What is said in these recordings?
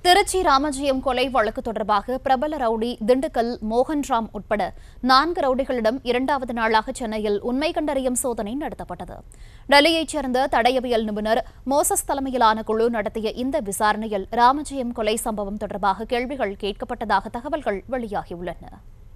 திருச்சி ராமஜெயம் கொலை வழக்கு தொடர்பாக பிரபல ரவுடி திண்டுக்கல் மோகன்ராம் உட்பட நான்கு ரவுடிகளிடம் இரண்டாவது நாளாக சென்னையில் உண்மை கண்டறியும் சோதனை நடத்தப்பட்டது டெல்லியைச் சேர்ந்த தடயவியல் நிபுணர் மோசஸ் தலைமையிலான குழு நடத்திய இந்த விசாரணையில் ராமஜெயம் கொலை சம்பவம் தொடர்பாக கேள்விகள் கேட்கப்பட்டதாக தகவல்கள் வெளியாகியுள்ளன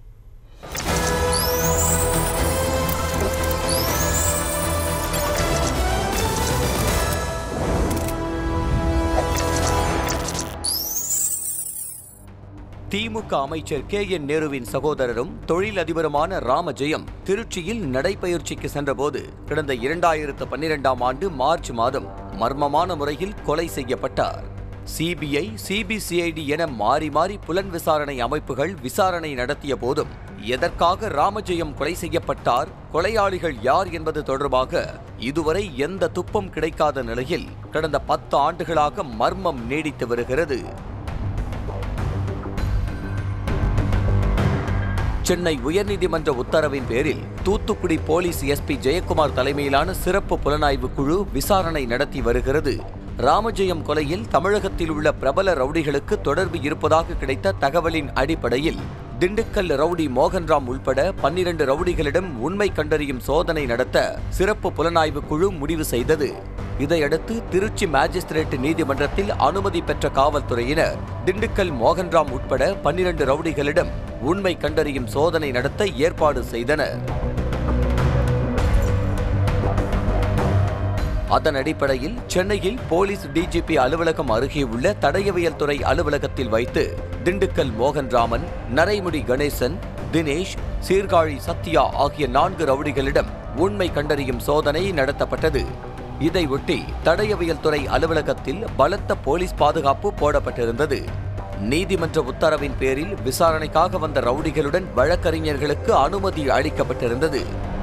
திமுக அமைச்சர் கே என் நேருவின் சகோதரரும் தொழிலதிபருமான ராமஜெயம் திருச்சியில் நடைபயிற்சிக்கு சென்றபோது கடந்த இரண்டாயிரத்து பன்னிரெண்டாம் ஆண்டு மார்ச் மாதம் மர்மமான முறையில் கொலை செய்யப்பட்டார் சிபிஐ சிபிசிஐடி என மாறி மாறி புலன் விசாரணை அமைப்புகள் விசாரணை நடத்திய போதும் எதற்காக ராமஜெயம் கொலை செய்யப்பட்டார் கொலையாளிகள் யார் என்பது தொடர்பாக இதுவரை எந்த துப்பம் கிடைக்காத நிலையில் கடந்த பத்து ஆண்டுகளாக மர்மம் நீடித்து வருகிறது சென்னை உயர்நீதிமன்ற உத்தரவின் பேரில் தூத்துக்குடி போலீஸ் எஸ்பி ஜெயக்குமார் தலைமையிலான சிறப்பு புலனாய்வு குழு விசாரணை நடத்தி வருகிறது ராமஜெயம் கொலையில் தமிழகத்தில் உள்ள பிரபல ரவுடிகளுக்கு தொடர்பு இருப்பதாக கிடைத்த தகவலின் அடிப்படையில் திண்டுக்கல் ரவுடி மோகன்ராம் உள்பட பன்னிரண்டு ரவுடிகளிடம் உண்மை கண்டறியும் சோதனை நடத்த சிறப்பு புலனாய்வு குழு முடிவு செய்தது இதையடுத்து திருச்சி மாஜிஸ்திரேட் நீதிமன்றத்தில் அனுமதி பெற்ற காவல்துறையினர் திண்டுக்கல் மோகன்ராம் உட்பட பன்னிரண்டு ரவுடிகளிடம் உண்மை கண்டறியும் சோதனை நடத்த ஏற்பாடு செய்தனர் அதன் அடிப்படையில் சென்னையில் போலீஸ் டிஜிபி அலுவலகம் அருகே உள்ள தடயவியல் துறை அலுவலகத்தில் வைத்து திண்டுக்கல் மோகன்ராமன் நரைமுடி கணேசன் தினேஷ் சீர்காழி சத்யா ஆகிய நான்கு ரவுடிகளிடம் உண்மை கண்டறியும் சோதனை நடத்தப்பட்டது இதையொட்டி தடயவியல் துறை அலுவலகத்தில் பலத்த போலீஸ் பாதுகாப்பு போடப்பட்டிருந்தது நீதிமன்ற உத்தரவின் பேரில் விசாரணைக்காக வந்த ரவுடிகளுடன் வழக்கறிஞர்களுக்கு அனுமதி அளிக்கப்பட்டிருந்தது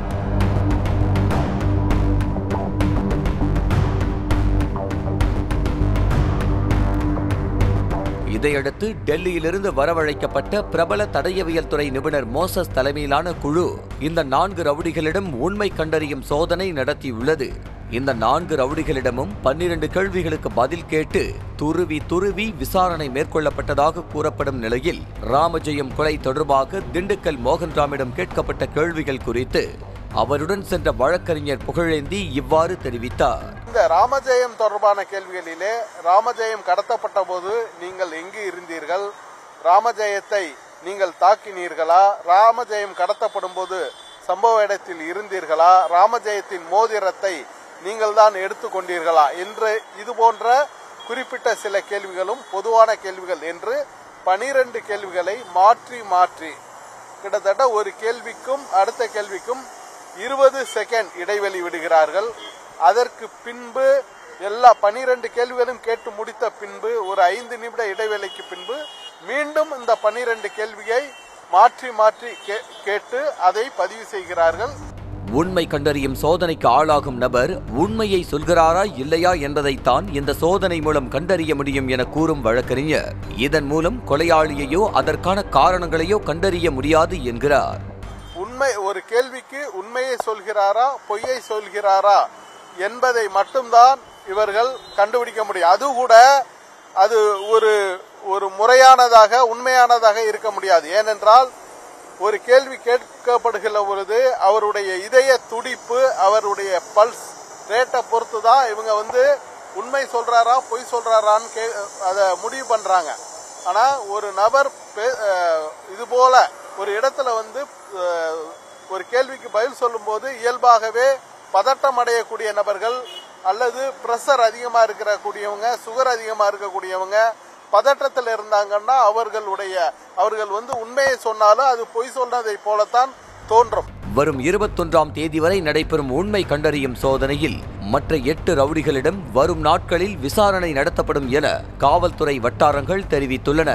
இதையடுத்து டெல்லியிலிருந்து வரவழைக்கப்பட்ட பிரபல தடயவியல் துறை நிபுணர் மோசஸ் தலைமையிலான குழு இந்த நான்கு ரவுடிகளிடம் உண்மை கண்டறியும் சோதனை நடத்தியுள்ளது இந்த நான்கு ரவுடிகளிடமும் பன்னிரண்டு கேள்விகளுக்கு பதில் கேட்டு துருவி துருவி விசாரணை மேற்கொள்ளப்பட்டதாக கூறப்படும் நிலையில் ராமஜெயம் கொலை தொடர்பாக திண்டுக்கல் மோகன்ராமிடம் கேட்கப்பட்ட கேள்விகள் குறித்து அவருடன் சென்ற வழக்கறிஞர் புகழேந்தி இவ்வாறு தெரிவித்தார் இந்த ராமஜெயம் தொடர்பான கேள்விகளிலே ராமஜெயம் கடத்தப்பட்ட போது நீங்கள் எங்கு இருந்தீர்கள் ராமஜெயத்தை நீங்கள் தாக்கினீர்களா ராமஜெயம் கடத்தப்படும் போது சம்பவ இடத்தில் இருந்தீர்களா ராமஜெயத்தின் மோதிரத்தை நீங்கள் தான் எடுத்துக்கொண்டீர்களா என்று இது போன்ற குறிப்பிட்ட சில கேள்விகளும் பொதுவான கேள்விகள் என்று பனிரெண்டு கேள்விகளை மாற்றி மாற்றி கிட்டத்தட்ட ஒரு கேள்விக்கும் அடுத்த கேள்விக்கும் இருபது செகண்ட் இடைவெளி விடுகிறார்கள் அதற்கு பின்பு எல்லா பனிரெண்டு கேள்விகளும் கேட்டு முடித்த பின்பு ஒரு ஐந்து நிமிட இடைவேளைக்கு பின்பு மீண்டும் இந்த பனிரெண்டு கேள்வியை மாற்றி மாற்றி கே- கேட்டு அதை பதிவு செய்கிறார்கள் உண்மை கண்டறியும் சோதனைக்கு ஆளாகும் நபர் உண்மையை சொல்கிறாரா இல்லையா என்பதைத்தான் இந்த சோதனை மூலம் கண்டறிய முடியும் என கூறும் வழக்கறிஞர் இதன் மூலம் கொலையாளியையோ அதற்கான காரணங்களையோ கண்டறிய முடியாது என்கிறார் உண்மை ஒரு கேள்விக்கு உண்மையை சொல்கிறாரா பொய்யை சொல்கிறாரா என்பதை மட்டும்தான் இவர்கள் கண்டுபிடிக்க முடியும் அது கூட அது ஒரு ஒரு முறையானதாக உண்மையானதாக இருக்க முடியாது ஏனென்றால் ஒரு கேள்வி கேட்கப்படுகிற பொழுது அவருடைய இதய துடிப்பு அவருடைய பல்ஸ் ரேட்டை பொறுத்து தான் இவங்க வந்து உண்மை சொல்றாரா பொய் சொல்றாரான்னு கே அதை முடிவு பண்றாங்க ஆனா ஒரு நபர் பே- அஹ், இது போல ஒரு இடத்துல வந்து அஹ், ஒரு கேள்விக்கு பதில் சொல்லும்போது இயல்பாகவே பதட்டம் அடையக்கூடிய நபர்கள் அல்லது பிரஷர் அதிகமா இருக்கிற கூடியவங்க சுகர் அதிகமா இருக்கக்கூடியவங்க பதற்றத்தில் இருந்தாங்கன்னா அவர்களுடைய அவர்கள் வந்து உண்மையை சொன்னாலும் அது பொய் சொன்னதை போலத்தான் தோன்றும் வரும் இருபத்தொன்றாம் தேதி வரை நடைபெறும் உண்மை கண்டறியும் சோதனையில் மற்ற எட்டு ரவுடிகளிடம் வரும் நாட்களில் விசாரணை நடத்தப்படும் என காவல்துறை வட்டாரங்கள் தெரிவித்துள்ளன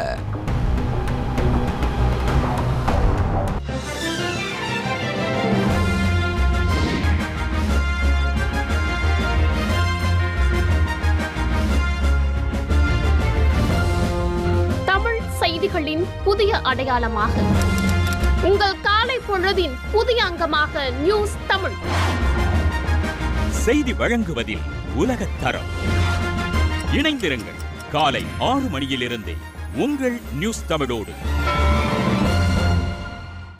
தமிழ் செய்திகளின் புதிய அடையாளமாக உங்கள் காலை பொழுதின் புதிய அங்கமாக நியூஸ் தமிழ் செய்தி வழங்குவதில் உலகத் தரம் இணைந்திருங்கள் காலை ஆறு மணியிலிருந்தே உங்கள் நியூஸ் தமிழோடு